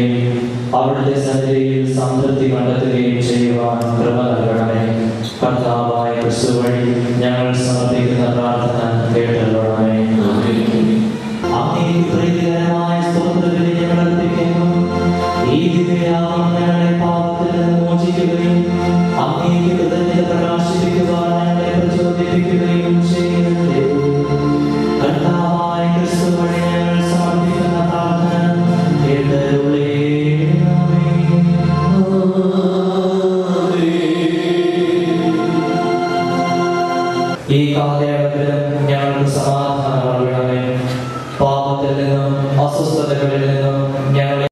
പ്രാപിക്കുകയും അവിടുത്തെ സന്നിധിയിൽ സംതൃപ്തി കണ്ടെത്തുകയും ചെയ്യുവാൻ കൃപ നൽകണമേ കർത്താവായ ക്രിസ്തു വഴി ഞങ്ങൾ സമർപ്പിക്കുന്ന പ്രാർത്ഥന കേട്ടല്ലണമേ അങ്ങേക്ക് പ്രീതികരമായ സ്തോത്രത്തിന് ഞങ്ങൾ അർപ്പിക്കുന്നു ഈ ദിവ്യയാമം ഞങ്ങളെ പാപത്തിൽ നിന്ന് മോചിക്കുകയും അങ്ങേക്ക് കൃതജ്ഞത പ്രകാശിപ്പിക്കുവാൻ ഞങ്ങളെ പ്രചോദിപ്പിക്കുകയും ചെയ്യുന്നത് കർത്താവായ ക്രിസ്തു വഴി ഞങ്ങൾ സമർപ്പിക്കുന്ന പ്രാർത്ഥന കേട്ടരുളേണമേ. ഈ കാലയളവിലും ഞങ്ങൾക്ക് സമാധാനം നൽകണമേ പാപത്തിൽ നിന്നും അസ്വസ്ഥതകളിൽ നിന്നും ഞങ്ങളെ